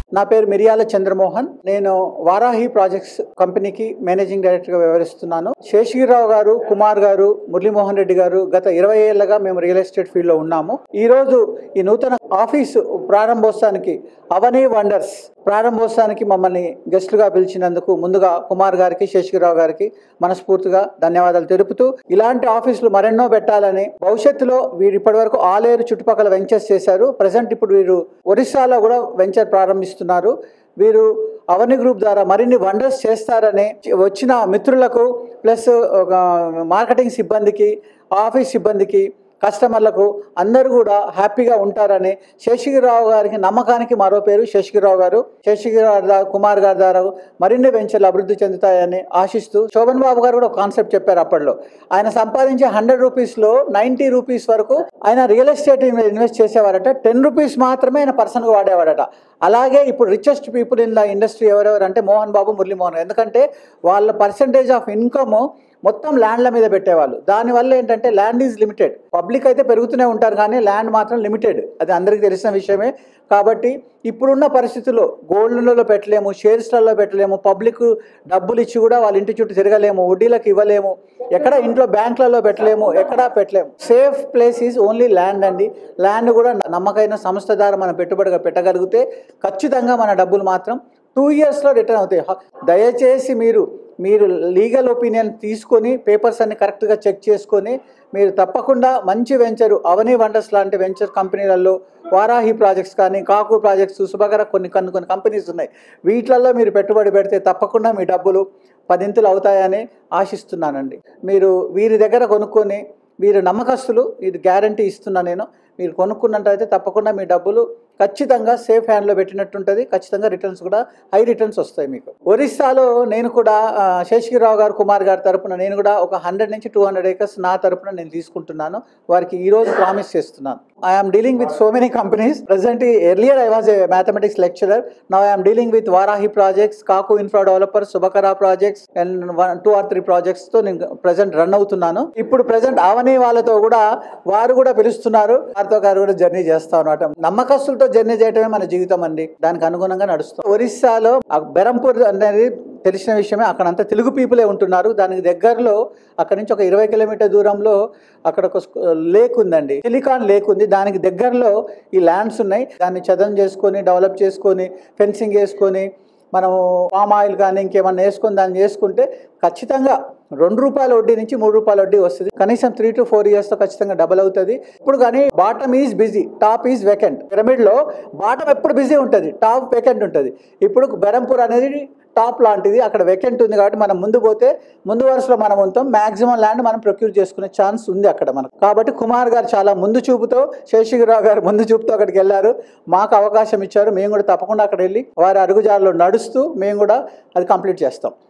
నా పేరు మిరియాల చంద్రమోహన్ నేను వారాహి ప్రాజెక్ట్స్ కంపెనీకి మేనేజింగ్ డైరెక్టర్ గా వ్యవహరిస్తున్నాను శేషగిరిరావు గారు కుమార్ గారు మురళీమోహన్ రెడ్డి గారు గత ఇరవై ఏళ్లుగా మేము రియల్ ఎస్టేట్ ఫీల్డ్ లో ఉన్నాము ఈ రోజు ఈ నూతన ఆఫీసు ప్రారంభోత్సవానికి అవనీ వండర్స్ ప్రారంభోత్సవానికి మమ్మల్ని గెస్టులుగా పిలిచినందుకు ముందుగా కుమార్ గారికి శేషగిరిరావు గారికి మనస్ఫూర్తిగా ధన్యవాదాలు తెలుపుతూ ఇలాంటి ఆఫీసులు మరెన్నో పెట్టాలని భవిష్యత్తులో వీరు ఇప్పటివరకు ఆలేరు చుట్టుపక్కల వెంచర్స్ చేశారు ప్రజెంట్ ఇప్పుడు వీరు ఒరిస్సాలో కూడా వెంచర్ ప్రారంభిస్తున్నారు వీరు అవని గ్రూప్ ద్వారా మరిన్ని వండర్స్ చేస్తారని వచ్చిన మిత్రులకు ప్లస్ ఒక మార్కెటింగ్ సిబ్బందికి ఆఫీస్ సిబ్బందికి కస్టమర్లకు అందరూ కూడా హ్యాపీగా ఉంటారని శేషగిరిరావు గారికి నమ్మకానికి మరో పేరు శేషగిరిరావు గారు శేషగిరిరావు దా- కుమార్ గారి ద్వారా మరిన్ని వెంచర్లు అభివృద్ధి చెందుతాయని ఆశిస్తూ శోభన్ బాబు గారు కూడా ఒక కాన్సెప్ట్ చెప్పారు అప్పట్లో ఆయన సంపాదించే హండ్రెడ్ రూపీస్లో నైంటీ రూపీస్ వరకు ఆయన రియల్ ఎస్టేట్ ఇన్వెస్ట్ చేసేవారట టెన్ రూపీస్ మాత్రమే ఆయన పర్సన్గా వాడేవాడట అలాగే ఇప్పుడు richest people in the industry ఎవరెవరు అంటే మోహన్ బాబు మురళీమోహన్ ఎందుకంటే వాళ్ళ పర్సంటేజ్ ఆఫ్ ఇన్కమ్ మొత్తం ల్యాండ్ల మీద పెట్టేవాళ్ళు దానివల్ల ఏంటంటే ల్యాండ్ ఈజ్ లిమిటెడ్ పబ్లిక్ అయితే పెరుగుతూనే ఉంటారు కానీ ల్యాండ్ మాత్రం లిమిటెడ్ అది అందరికీ తెలిసిన విషయమే కాబట్టి ఇప్పుడున్న పరిస్థితుల్లో గోల్డ్లలో పెట్టలేము షేర్స్లలో పెట్టలేము పబ్లిక్ డబ్బులు ఇచ్చి కూడా వాళ్ళ ఇంటి చుట్టూ తిరగలేము వడ్డీలకు ఇవ్వలేము ఎక్కడ ఇంట్లో బ్యాంకులలో పెట్టలేము ఎక్కడా పెట్టలేము safe place is only land అండి ల్యాండ్ కూడా నమ్మకైన సంస్థ ద్వారా మనం పెట్టుబడిగా పెట్టగలిగితే ఖచ్చితంగా మన డబ్బులు మాత్రం టూ ఇయర్స్లో రిటర్న్ అవుతాయి హ- దయచేసి మీరు మీరు లీగల్ ఒపీనియన్ తీసుకొని పేపర్స్ అన్ని కరెక్ట్గా చెక్ చేసుకొని మీరు తప్పకుండా మంచి వెంచరు అవనీ వండర్స్ లాంటి వెంచర్ కంపెనీలలో వారాహి ప్రాజెక్ట్స్ కానీ కాకు ప్రాజెక్ట్స్ సుభగర కొన్ని కొన్ని కొన్ని కంపెనీస్ ఉన్నాయి వీటిలలో మీరు పెట్టుబడి పెడితే తప్పకుండా మీ డబ్బులు పదింతులు అవుతాయని ఆశిస్తున్నానండి మీరు వీరి దగ్గర కొనుక్కొని వీరు నమ్మకస్తులు ఇది గ్యారంటీ ఇస్తున్నా నేను మీరు కొనుక్కున్నట్టయితే తప్పకుండా మీ డబ్బులు ఖచ్చితంగా సేఫ్ హ్యాండ్లో పెట్టినట్టుంటుంది ఖచ్చితంగా రిటర్న్స్ కూడా హై రిటర్న్స్ వస్తాయి మీకు ఒరిస్సాలో నేను కూడా ఆ, శేషగిరిరావు గారు కుమార్ గారి తరపున నేను కూడా ఒక హండ్రెడ్ నుంచి టూ హండ్రెడ్ ఏకర్స్ నా తరపున నేను తీసుకుంటున్నాను వారికి ఈ రోజు ప్రామిస్ చేస్తున్నాను I'm dealing with so many companies present earlier I was a mathematics lecturer now I'm dealing with Varahi projects కాకు infra developer Shubhakara projects and one two or three projects తో నేను ప్రజెంట్ రన్ అవుతున్నాను ఇప్పుడు ప్రజెంట్ అవని వాళ్ళతో కూడా వారు కూడా పిలుస్తున్నారు వారితో గారు కూడా జర్నీ చేస్తాం అనమాట నమ్మకస్తులతో జర్నీ చేయడమే మన జీవితం అండి దానికి అనుగుణంగా నడుస్తాం ఒరిస్సాలో ఆ బెరంపూర్ అనేది తెలిసిన విషయమే అక్కడంతా తెలుగు పీపులే ఉంటున్నారు దానికి దగ్గరలో అక్కడ నుంచి ఒక ఇరవై కిలోమీటర్ దూరంలో అక్కడ ఒక స్కూ- లేక్ ఉందండి సిలికాన్ లేక్ ఉంది దానికి దగ్గరలో ఈ ల్యాండ్స్ ఉన్నాయి దాన్ని చదం చేసుకొని డెవలప్ చేసుకొని ఫెన్సింగ్ వేసుకొని మనము పామ్ ఆయిల్ కానీ ఇంకేమన్నా వేసుకొని దాన్ని చేసుకుంటే ఖచ్చితంగా రెండు రూపాయల వడ్డీ నుంచి మూడు రూపాయల వడ్డీ వస్తుంది కనీసం త్రీ టు ఫోర్ ఇయర్స్తో ఖచ్చితంగా డబల్ అవుతుంది ఇప్పుడు కానీ bottom is busy top is vacant పిరమిడ్లో బాటమ్ ఎప్పుడు బిజీ ఉంటుంది టాప్ వెకెంట్ ఉంటుంది ఇప్పుడు బెరంపూర్ అనేది టాప్ లాంటిది అక్కడ వెకెంట్ ఉంది కాబట్టి మనం ముందు పోతే ముందు వరుసలో మనం ఉంటాం మాక్సిమం ల్యాండ్ మనం ప్రొక్యూర్ చేసుకునే ఛాన్స్ ఉంది అక్కడ మనకు కాబట్టి కుమార్ గారు చాలా ముందు చూపుతో శేషగిరిరావు గారు ముందు చూపుతో అక్కడికి వెళ్ళారు మాకు అవకాశం ఇచ్చారు మేము కూడా తప్పకుండా అక్కడ వెళ్ళి వారి అడుగుజాడలో నడుస్తూ మేము కూడా అది కంప్లీట్ చేస్తాం